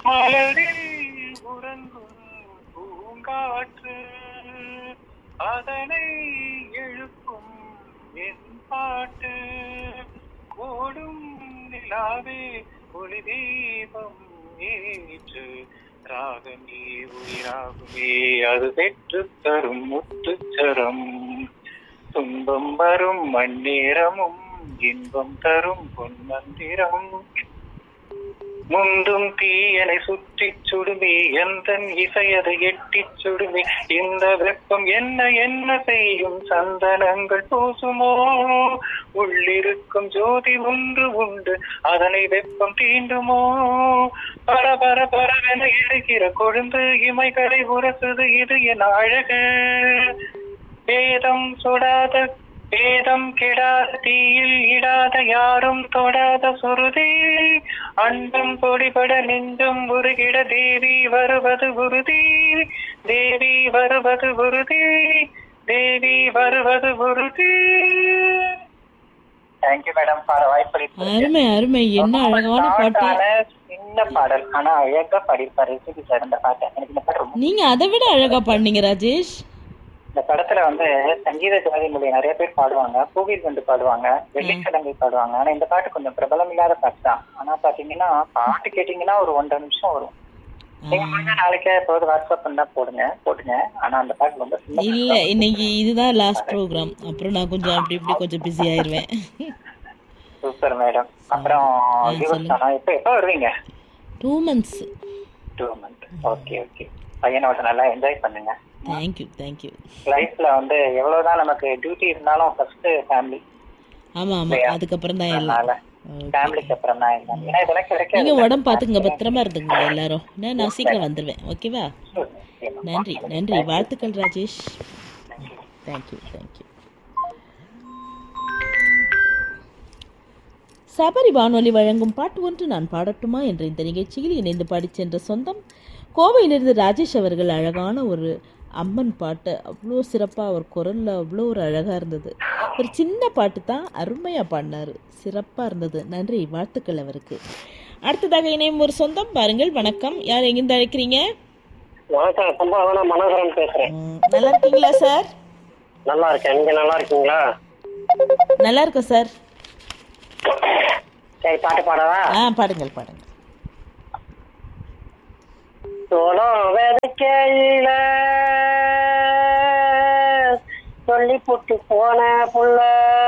மலரில் உறங்கும் பூங்காற்று அதனை எழுப்பும் என் பாட்டு ஓடும் நிலாவே ஒளி தீபம் ஏற்று ராகமே உயிராகுமே அது பெற்று தரும் முத்துச்சரம் துன்பம் வரும் மண்ணேரமும் இன்பம் தரும் பொன்மந்திரம் முந்தும் தீயனை சுற்றி சுடுமே எந்தன் இசையதை எட்டி சுடுமே இந்த வெப்பம் என்ன என்ன செய்யும் சந்தனங்கள் பூசுமோ உள்ளிருக்கும் ஜோதி ஒன்று உண்டு அதனை வெப்பம் தீண்டுமோ பர பர பரவென எழுகிற கொழுந்து இமைகளை உரசுது இது என் அழகு வேதம் சுடாத வேதம் கெடாத தீயில் இடாத யாரும் தொடாத சுருதி அன்பம் பொடிபட நெஞ்சம் உருகிட தேவி வருவது உறுதி தேவி வருவது உறுதி தேவி வருவது உறுதி தேங்க்யூ மேடம் பாட வாய்ப்பு அருமை அருமை என்ன அழகான பாட்டு சின்ன பாடல் ஆனா அழகா பாடிப்பாரு சிபி சார் இந்த பாட்டை எனக்கு இந்த பாட்டு ரொம்ப நீங்க அதை விட அழகா பாடுனீங்க ராஜேஷ் இந்த படத்துல வந்து சங்கீத ஜாதி மொழி நிறைய பேர் பாடுவாங்க பூவில் வந்து பாடுவாங்க வெள்ளிக்கிழமை பாடுவாங்க ஆனா இந்த பாட்டு கொஞ்சம் பிரபலம் இல்லாத பாட்டு தான் ஆனா பாத்தீங்கன்னா பாட்டு கேட்டீங்கன்னா ஒரு ஒன்றரை நிமிஷம் வரும் நீங்க முடிஞ்ச நாளைக்கே எப்போது வாட்ஸ்அப் பண்ணா போடுங்க போடுங்க ஆனா அந்த பாட்டு ரொம்ப சின்ன இல்ல இன்னைக்கு இதுதான் லாஸ்ட் ப்ரோக்ராம் அப்புறம் நான் கொஞ்சம் அப்படி இப்படி கொஞ்சம் பிஸி ஆயிருவேன் சூப்பர் மேடம் அப்புறம் யுவஸ்தானா எப்போ எப்போ வருவீங்க two months two month okay okay பையனோட நல்லா என்ஜாய் பண்ணுங்க தேங்க்யூ தேங்க்யூ லைஃப்ல வந்து எவ்வளவுதான் நமக்கு டியூட்டி இருந்தாலும் ஃபர்ஸ்ட் ஃபேமிலி ஆமா ஆமா அதுக்கப்புறம் தான் எல்லாம் அதனால ஃபேமிலிக்கு அப்புறம் தான் எல்லாம் ஏன்னா இதெல்லாம் கிடைக்காது நீங்க உடம்பு பாத்துங்க பத்திரமா இருந்துங்க எல்லாரும் நான் நான் சீக்கிரம் வந்துடுவேன் ஓகேவா நன்றி நன்றி வாழ்த்துக்கள் ராஜேஷ் தேங்க்யூ தேங்க்யூ சபரி வானொலி வழங்கும் பாட்டு ஒன்று நான் பாடட்டுமா என்ற இந்த நிகழ்ச்சியில் இணைந்து பாடிச் சென்ற சொந்தம் கோவையிலிருந்து ராஜேஷ் அவர்கள் அழகான ஒரு அம்மன் பாட்டு அவ்வளோ சிறப்பாக அவர் குரலில் அவ்வளோ ஒரு அழகாக இருந்தது ஒரு சின்ன பாட்டு தான் அருமையாக பாடினார் சிறப்பாக இருந்தது நன்றி வாழ்த்துக்கள் அவருக்கு அடுத்ததாக இணையும் ஒரு சொந்தம் பாருங்கள் வணக்கம் யார் எங்கிருந்து அழைக்கிறீங்க வணக்கம் கும்பகோணம் மனோகரன் பேசுறேன் ம், நல்லா இருக்கீங்களா சார் நல்லா இருக்கேன் நீங்க நல்லா இருக்கீங்களா நல்லா இருக்கோம் சார் சரி பாட்டு பாடவா ஆ பாடுங்கள் பாடுங்கள் சோளம் விதைக்கையில சொல்லி புட்டு போன புள்ள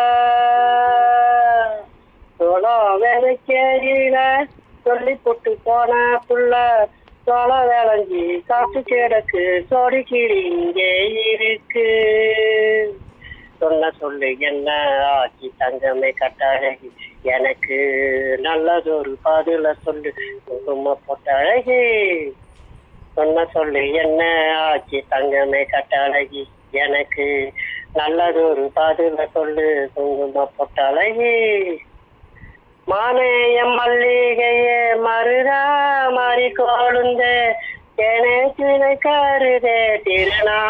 சோளம் விதைக்கையில சொல்லி புட்டு போன புள்ள சோளம் விளைஞ்சி காசு கிடக்கு சோடி கிளி இங்கே இருக்கு சொன்ன சொல்லு என்ன ஆச்சி தங்கமே கட்டழகி எனக்கு நல்லதொரு பாதுல சொல்லு குங்கும போட்ட அழகி சொன்ன சொல்லு என்ன ஆச்சி தங்கமே கட்டழகி எனக்கு நல்லதொரு பாதுல சொல்லு குங்கும போட்ட அழகி மானேயம் மல்லிகையே மருதா மாறி கோளுந்தே எனக்கு கருதே திருநா